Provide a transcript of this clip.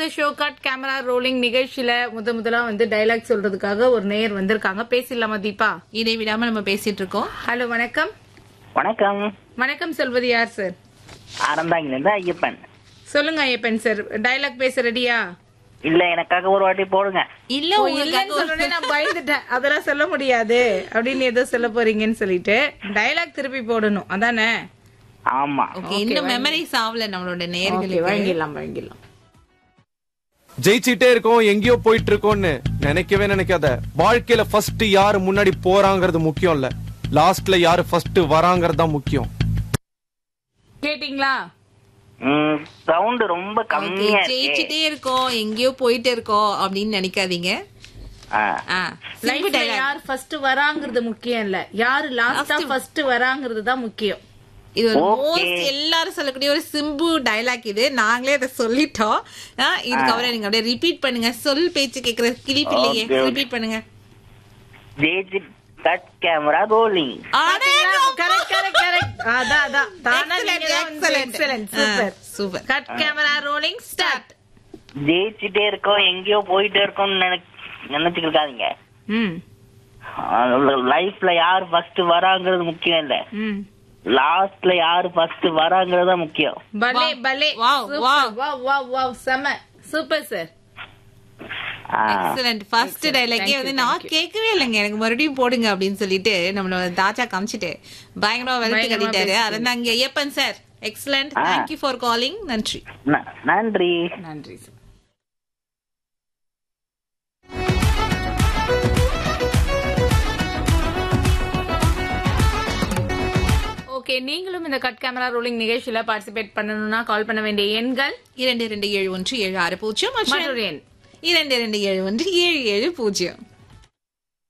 த show cut camera rolling நிகழ்ச்சியில முத முதலா வந்து டைலாக் சொல்றதுக்காக ஒரு நேயர் வந்திருக்காங்க பேசிடலாமா தீபா இதை விடாம நம்ம பேசிட்டு இருக்கோம் ஹலோ வணக்கம் வணக்கம் வணக்கம் சொல்வது யார் சார் அறந்தாங்கிலிருந்து ஐயப்பன் சொல்லுங்க ஐயப்பன் சார் டைலாக் பேச ரெடியா இல்ல எனக்காக ஒரு வாட்டி போடுங்க இல்ல ஓ, உங்களுக்காக இல்லைன்னு சொன்னோனே நான் பயந்துட்டேன் அதெல்லாம் சொல்ல முடியாது அப்படின்னு ஏதோ சொல்ல போறீங்கன்னு சொல்லிட்டு டைலாக் திருப்பி போடணும் அதானே ஆமா ஓகே இன்னும் மெமரிஸ் ஆகல நம்மளோட ஓகே நேர்களுக்கு வாங்கிடலாம் வாங்கிடலாம் ஜெயிச்சிட்டே இருக்கோம் எங்கேயோ போயிட்டு இருக்கோம்னு நினைக்கவே நினைக்காத வாழ்க்கையில ஃபர்ஸ்ட் யாரு முன்னாடி போறாங்கிறது முக்கியம் இல்ல லாஸ்ட்ல யாரு ஃபர்ஸ்ட் வராங்கிறது தான் முக்கியம் கேட்டிங்களா சவுண்ட் ரொம்ப ஓகே கம்மியா இருக்கு ஜெயிச்சுட்டே இருக்கோம் எங்கேயோ போயிட்டு இருக்கோம் அப்படின்னு நினைக்காதீங்க ஆ. ஆ, simple லைஃப்ல dialogue. யார் ஃபர்ஸ்ட் வராங்கிறது முக்கியம் இல்ல யாரு லாஸ்டா ஃபர்ஸ்ட் வராங்கிறது தான் முக்கியம் இது ஒரு Okay. மோஸ்ட் எல்லாரும் சொல்லக்கூடிய ஒரு சிம்பு டைலாக் இது நாங்களே அதை சொல்லிட்டோம் ஆ, இதுக்கப்புறம் நீங்க அப்படியே ரிப்பீட் பண்ணுங்க சொல் பேச்சு கேக்குற கிளிப் இல்லையே Okay, okay. ரிப்பீட் பண்ணுங்க ஜெயிச்சு cut camera rolling correct correct correct அதான் அதான் தானா Excellent, நீங்க தான் வந்து excellent. excellent, super. ஆ, super. Cut camera rolling start ஜெயிச்சுட்டே இருக்கோம் எங்கேயோ போயிட்டே இருக்கோம்னு நினை நினைச்சுட்டு இருக்காதீங்க ம் லைஃப்ல யார் ஃபர்ஸ்ட் வராங்கிறது முக்கியம் இல்ல ம் லாஸ்ட்ல யாரு ஃபர்ஸ்ட் வராங்கிறது தான் முக்கியம் பலே பலே Wow, wow. Wow wow wow செம சூப்பர் சார் ஆ. எக்ஸலண்ட் ஃபர்ஸ்ட் டைலாக்கே வந்து நான் கேட்கவே இல்லைங்க எனக்கு மறுபடியும் போடுங்க அப்படின்னு சொல்லிட்டு நம்மளோட தாச்சா காமிச்சிட்டு பயங்கரமா வெளுத்து பயங்கரமா கட்டிட்டாரு பேசிட்டீங்க. அதான் அங்க ஐயப்பன் சார் எக்ஸலண்ட் ஆ. தேங்க்யூ ஃபார் காலிங் நன்றி ந- நன்றி நன்றி சார் ஓகே நீங்களும் இந்த கட் கேமரா ரோலிங் நிகழ்ச்சியில பார்ட்டிசிபேட் பண்ணணும்னா கால் பண்ண வேண்டிய எண்கள் இரண்டு இரண்டு ஏழு ஒன்று ஏழு ஆறு பூஜ்ஜியம் மற்றும் மற்றொரு எண் இரண்டு இரண்டு ஏழு ஒன்று ஏழு ஏழு பூஜ்ஜியம்